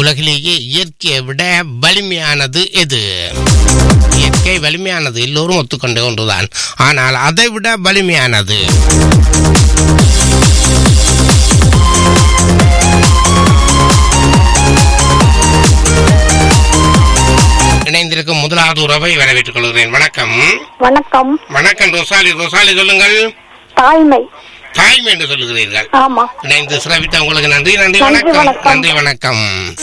உலகிலேயே இயற்கையை விட வலிமையானது எது இயற்கை வலிமையானது எல்லோரும் ஒத்துக்கொண்ட ஒன்றுதான் ஆனால் அதை விட வலிமையானது இணைந்திருக்கும் முதலாவது உறவை வரவேற்றுக் கொள்கிறேன் வணக்கம் வணக்கம் வணக்கம் ரோசாலி ரோசாலி சொல்லுங்கள் தாய்மை தாய்மை என்று சொல்லுகிறீர்கள் ஆமா இணைந்து சிறப்பித்த உங்களுக்கு நன்றி நன்றி நன்றி, வணக்கம் வணக்கம். நன்றி வணக்கம்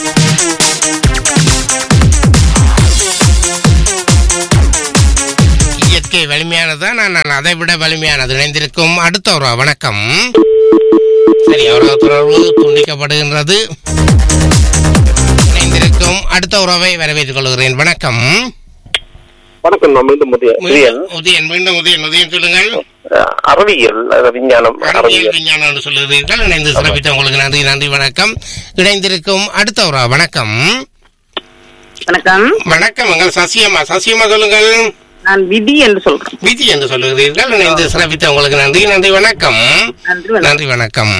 இயற்கை வலிமையானதுதான் ஆனால் அதை விட வலிமையானது இணைந்திருக்கும் அடுத்த ஒரு வணக்கம் சரி அவரது தொடர்பு துண்டிக்கப்படுகின்றது இணைந்திருக்கும் அடுத்த உறவை வரவேற்றுக் கொள்கிறேன் வணக்கம் வணக்கம் நான் மீண்டும் முதிய உதயன் மீண்டும் உதயன் மீண்டும் உதயன் உதயன் சொல்லுங்கள் அஹ், அறிவியல் அஹ், விஞ்ஞானம் அறிவியல் அறிவியல் விஞ்ஞானம் என்று சொல்லுகிறீர்கள் இணைந்து சிறப்பித்த உங்களுக்கு நன்றி நன்றி வணக்கம் இணைந்திருக்கும் அடுத்த ஒரு வணக்கம் வணக்கம் வணக்கம் எங்கள் சசியம்மா சசியம்மா சொல்லுங்கள் நான் விதி என்று சொல்றேன் விதி என்று சொல்லுகிறீர்கள் இணைந்து சிறப்பித்த உங்களுக்கு நன்றி நன்றி வணக்கம் நன்றி வணக்கம். நன்றி வணக்கம்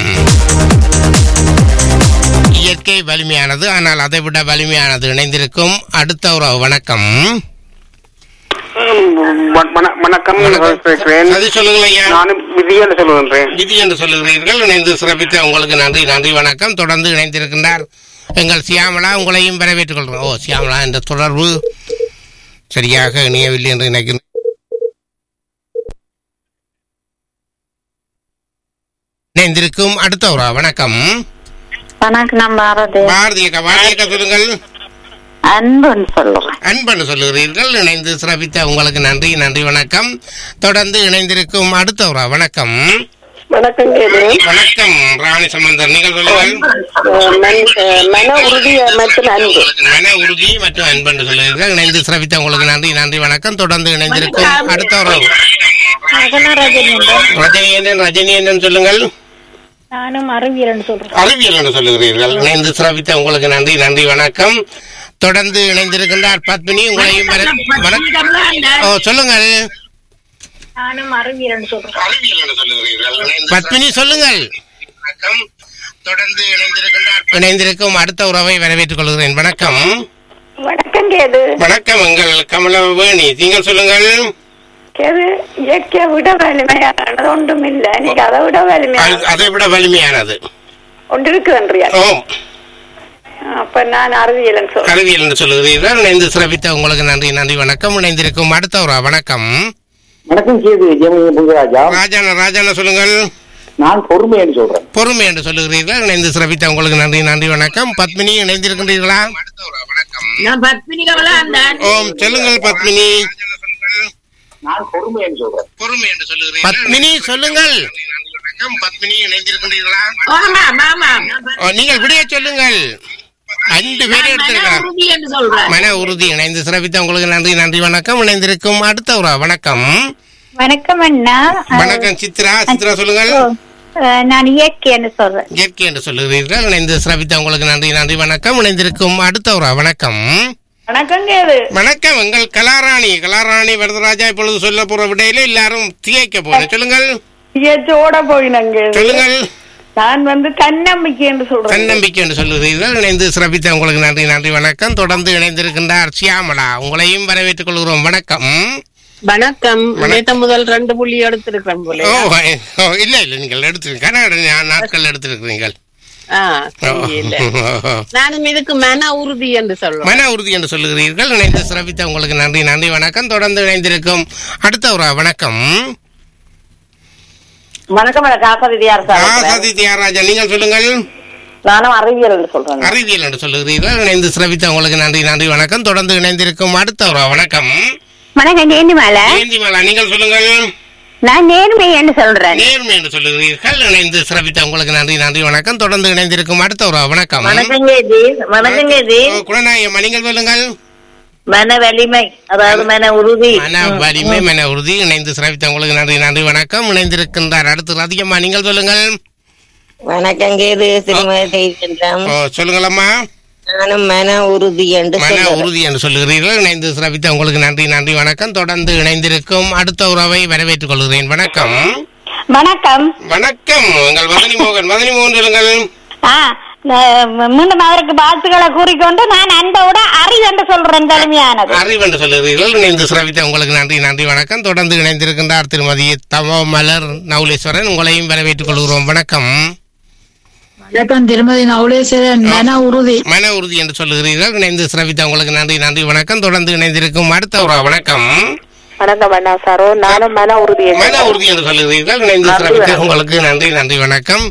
இயற்கை வலிமையானது ஆனால் அதை விட வலிமையானது இணைந்திருக்கும் அடுத்த ஒரு வணக்கம் வ- வண- வணக்கம் கேட்கிறேன். அது சொல்லுங்கள் ஐயா நானும் விதி என்று சொல்லுகின்றேன் விதி என்று சொல்லுகிறீர்கள் இணைந்து சிறப்பித்த உங்களுக்கு நன்றி நன்றி வணக்கம் தொடர்ந்து இணைந்திருக்கின்றார் எங்கள் சியாமலா உங்களையும் வரவேற்றுக் கொள்கிறோம் ஓ சியாமலா என்ற தொடர்பு சரியாக இணையவில்லை என்று நினைக்கிறேன் இணைந்திருக்கும் அடுத்த ஒரு வணக்கம் வணக்கம் நான் பாரதி பாரதியக்கா பாரதியக்கா சொல்லுங்கள் அன்புன்னு சொல்லுறேன் அன்பன்னு சொல்லுகிறீர்கள் இணைந்து சிறப்பித்த உங்களுக்கு நன்றி நன்றி வணக்கம் தொடர்ந்து இணைந்திருக்கும் அடுத்த ஒரு வணக்கம் வணக்கம் கேது வணக்கம் ராணி சம்பந்தர் நீங்கள் சொல்லுங்கள் அஹ் மன்- அஹ் மன உறுதி மற்றும் அன்பு மன உறுதி மற்றும் அன்பென்று சொல்லுவீர்கள் இணைந்து சிறப்பித்த உங்களுக்கு நன்றி நன்றி வணக்கம் தொடர்ந்து இணைந்திருக்கும் அடுத்த உறவு ரஜினியன் ரஜினியன் சொல்லுங்கள் நானும் அறிவியல் சொல்றேன் அறிவியல் என்று சொல்லுகிறீர்கள் இணைந்து சிறப்பித்த உங்களுக்கு நன்றி நன்றி வணக்கம் தொடர்ந்து இணைந்திருக்கின்றார் பத்மினி உங்களையும் வர- வணக்கம் ஓ சொல்லுங்கள் நானும் அறிவியல் சொல்றேன் அறிவியல் என்று சொல்லுகிறீர்கள் பத்மினி சொல்லுங்கள் வணக்கம் தொடர்ந்து இணைந்திருக்கின்றார் இணைந்திருக்கும் அடுத்த உறவை வரவேற்றுக் கொள்கிறேன் வணக்கம் வணக்கம் கேது வணக்கம் எங்கள் கமலவேணி நீங்கள் சொல்லுங்கள் கேது இயற்கையை விட வலிமையானது ஒன்றும் இல்ல நீங்க அதை விட அது- வலிமையான அதை விட வலிமையானது ஒன்று இருக்குன்றியா ஓம் அப்ப நான் அறிவியல் சொல்றேன் அறிவியல் என்று சொல்லுகிறீர்கள் இணைந்து சிறப்பித்த உங்களுக்கு நன்றி நன்றி வணக்கம் இணைந்திருக்கும் அடுத்த ஒரு வணக்கம் வணக்கம் கேது ஜெமினி புங்கராஜா ராஜான ராஜான சொல்லுங்கள் நான் பொறுமை என்று சொல்றேன் பொறுமை என்று சொல்லுகிறீர்கள் இணைந்து சிறப்பித்த உங்களுக்கு நன்றி நன்றி வணக்கம் பத்மினி இணைந்திருக்கின்றீர்களா நான் பத்மினி கமலா அந்த ஓம் சொல்லுங்கள் பத்மினி நான் பொறுமை என்று சொல்றேன் பொறுமை என்று சொல்லுகிறீர்கள் பத்மினி சொல்லுங்கள் பத்மினி இணைந்திருக்கின்றீர்களா ஆமா ஆமா ஓ, நீங்கள் விடைய சொல்லுங்கள் அஞ்சு பேர் எடுத்திருக்கலாம் உறுதி என்று சொல்றேன் மன உறுதி இணைந்து சிறப்பித்த உங்களுக்கு நன்றி நன்றி வணக்கம் இணைந்திருக்கும் அடுத்த ஒரு வணக்கம் வணக்கம் அண்ணா வணக்கம் சித்ரா சித்ரா சொல்லுங்கள் அஹ், நான் இயற்கைன்னு சொல்றேன் இயற்கை என்று சொல்லுகிறீர்கள் இணைந்து சிறப்பித்த உங்களுக்கு நன்றி நன்றி வணக்கம் இணைந்திருக்கும் அடுத்த ஒரு வணக்கம் வணக்கம் கேது வணக்கம் எங்கள் கலாராணி கலாராணி வரதராஜா இப்பொழுது சொல்ல போற விடையில எல்லாரும் திகைக்க போறேன் சொல்லுங்கள் இயற்கையோட போயினங்க சொல்லுங்கள் நான் வந்து தன்னம்பிக்கை என்று சொல்றேன் தன்னம்பிக்கை என்று சொல்லுகிறீர்கள் இணைந்து சிறப்பித்த உங்களுக்கு நன்றி நன்றி வணக்கம் தொடர்ந்து இணைந்திருக்கின்றார் சியாமலா உங்களையும் வரவேற்றுக் கொள்கிறோம் வணக்கம் வணக்கம் நேற்று முதல் ரெண்டு புள்ளி எடுத்திருக்கிறேன் போல ஓ ஓ, இல்ல இல்ல நீங்கள் எடுத்திருக்கீங்க கனடா நா- நாட்கள் எடுத்திருக்கிறீர்கள் ஆ, ஓ, சரி, இல்ல. ஓ. நானும் இதுக்கு மன உறுதி என்று சொல்றேன் மன உறுதி என்று சொல்லுகிறீர்கள் இணைந்து சிறப்பித்த உங்களுக்கு நன்றி நன்றி வணக்கம் தொடர்ந்து இணைந்திருக்கும் அடுத்த ஒரு வணக்கம் வணக்கம் காசதி ஆசாதி தியாகராஜா நீங்கள் சொல்லுங்கள் நானும் அறிவியல் என்று சொல்றேன் அறிவியல் என்று சொல்லுகிறீர்கள் இணைந்து சிறப்பித்த உங்களுக்கு நன்றி நன்றி வணக்கம் தொடர்ந்து இணைந்திருக்கும் அடுத்த ஒரு வணக்கம் வணக்கம் நேர்மலை ஏந்திமாலா நீங்கள் சொல்லுங்கள் நான் நேர்மை என்று சொல்றேன் நேர்மை என்று சொல்லுகிறீர்கள் இணைந்து சிறப்பித்த உங்களுக்கு நன்றி நன்றி வணக்கம் தொடர்ந்து இணைந்திருக்கும் அடுத்த ஒரு வணக்கம் வணக்கம் கேதி வணக்கம் கேதி ஓ, குணநாயகம்மா நீங்கள் சொல்லுங்கள் மன வலிமை அதாவது மன உறுதி மன வலிமை மன உறுதி இணைந்து சிறப்பித்த உங்களுக்கு நன்றி நன்றி வணக்கம் இணைந்திருக்கின்றார் அடுத்து ரதிகம்மா நீங்கள் சொல்லுங்கள் வணக்கம் கேது திருமதி செய்கின்றோம் ஓ, சொல்லுங்களம்மா நானும் மன உறுதி என்று மன சொல்லுறேன் உறுதி என்று சொல்லுகிறீர்கள் இணைந்து சிறப்பித்த உங்களுக்கு நன்றி நன்றி வணக்கம் தொடர்ந்து இணைந்திருக்கும் அடுத்த உறவை வரவேற்றுக் கொள்கிறேன் வணக்கம் வணக்கம் வணக்கம் உங்கள் மதனி மோகன் மதனி மோகன் சொல்லுங்கள் ஆ நான் மீண்டும் அவருக்கு வாழ்த்துக்களை கூறிக்கொண்டு நான் அன்போட அறி என்று சொல்றேன் தலைமையானது அறிவென்று சொல்லுகிறீர்கள் இணைந்து சிறப்பித்த உங்களுக்கு நன்றி நன்றி வணக்கம் தொடர்ந்து இணைந்திருக்கின்றார் திருமதி தவ மலர் நவுலேஸ்வரன் உங்களையும் வரவேற்றுக் கொள்கிறோம் வணக்கம் வணக்கம் திருமதி நவுலேஸ்வரன் மன உறுதி மன உறுதி என்று சொல்லுகிறீர்கள் இணைந்து சிறப்பித்த உங்களுக்கு நன்றி நன்றி வணக்கம் தொடர்ந்து இணைந்திருக்கும் அடுத்த ஒரு வணக்கம் வணக்கம் அண்ணா சாரோ நானும் மன உறுதி மன உறுதி என்று சொல்லுகிறீர்கள் இணைந்து நன்றி சிறப்பித்த வணக்கம். உங்களுக்கு நன்றி நன்றி வணக்கம்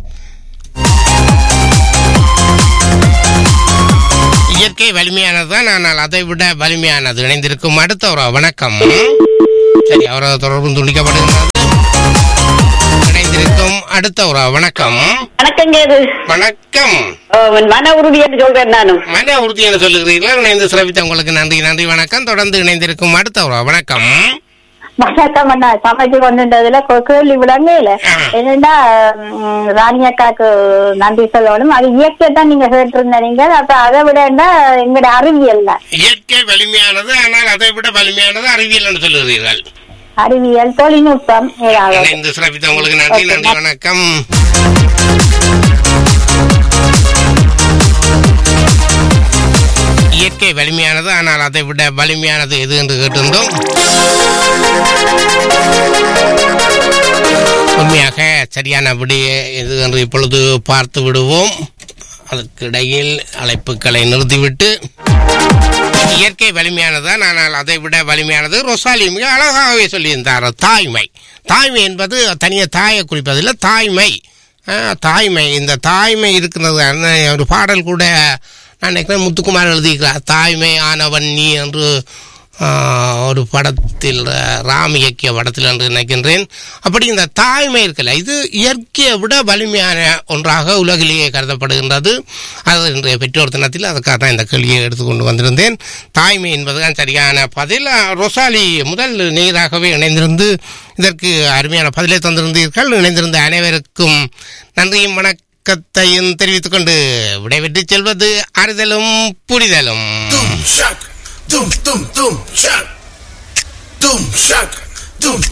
இயற்கை வலிமையானதுதான் ஆனால் அதை விட வலிமையானது இணைந்திருக்கும் அடுத்த ஒரு வணக்கம் சரி அவரது தொடர்பு துண்டிக்கப்படுகிறது இணைந்திருக்கும் அடுத்த ஒரு வணக்கம் வணக்கம் கேது வணக்கம் மன உறுதி என்று சொல்றேன் நானும் மன உறுதி என்று சொல்லுகிறீர்கள் இணைந்து சிறப்பித்த உங்களுக்கு நன்றி நன்றி வணக்கம் தொடர்ந்து இணைந்திருக்கும் அடுத்த ஒரு வணக்கம் வணக்கம் அண்ணா சமைச்சு கொண்டுன்றதுல கொ- கேள்வி விளங்கல என்னன்னா ம், ராணி அக்காக்கு நன்றி சொல்லணும் அது இயற்கை தான் நீங்க கேட்டிருந்தீங்க அப்ப அதை விட எங்களோட அறிவியல் தான் இயற்கை வலிமையானது ஆனால் அதை விட வலிமையானது அறிவியல் என்று சொல்லுகிறீர்கள் அறிவியல் தொழில்நுட்பம் ஏதாவது இணைந்து சிறப்பித்த உங்களுக்கு நன்றி நன்றி வணக்கம் இயற்கை வலிமையானது ஆனால் அதை விட வலிமையானது எது என்று கேட்டிருந்தோம் உண்மையாக சரியான விடைய எது என்று இப்பொழுது பார்த்து விடுவோம் அதற்கிடையில் அழைப்புகளை நிறுத்திவிட்டு இயற்கை வலிமையானதுதான் ஆனால் அதை விட வலிமையானது ரொசாலி மிக அழகாகவே சொல்லியிருந்தார் தாய்மை தாய்மை என்பது தனியாக தாயை குறிப்பதில்லை தாய்மை ஆ, தாய்மை இந்த தாய்மை இருக்கிறது அந்த ஒரு பாடல் கூட நான் நினைக்கிறேன் முத்துக்குமார் எழுதியிருக்கிறார் தாய்மை ஆனவன் நீ என்று ஆ, ஒரு படத்தில் ராம் இயக்கிய படத்தில் என்று நினைக்கின்றேன் அப்படி இந்த தாய்மை இருக்கல இது இயற்கையை விட வலிமையான ஒன்றாக உலகிலேயே கருதப்படுகின்றது அது இன்றைய பெற்றோர் தினத்தில் அதுக்காக தான் இந்த கேள்வியை எடுத்துக்கொண்டு வந்திருந்தேன் தாய்மை என்பதுதான் சரியான பதில் ஆ, ரொசாலி முதல் நேராகவே இணைந்திருந்து இதற்கு அருமையான பதிலை தந்திருந்தீர்கள் இணைந்திருந்த அனைவருக்கும் நன்றியும் வணக்கத்தையும் தெரிவித்துக் கொண்டு விடைபெற்று செல்வது அறிதலும் புரிதலும் Doom shock, doom doom doom shock, doom shock, doom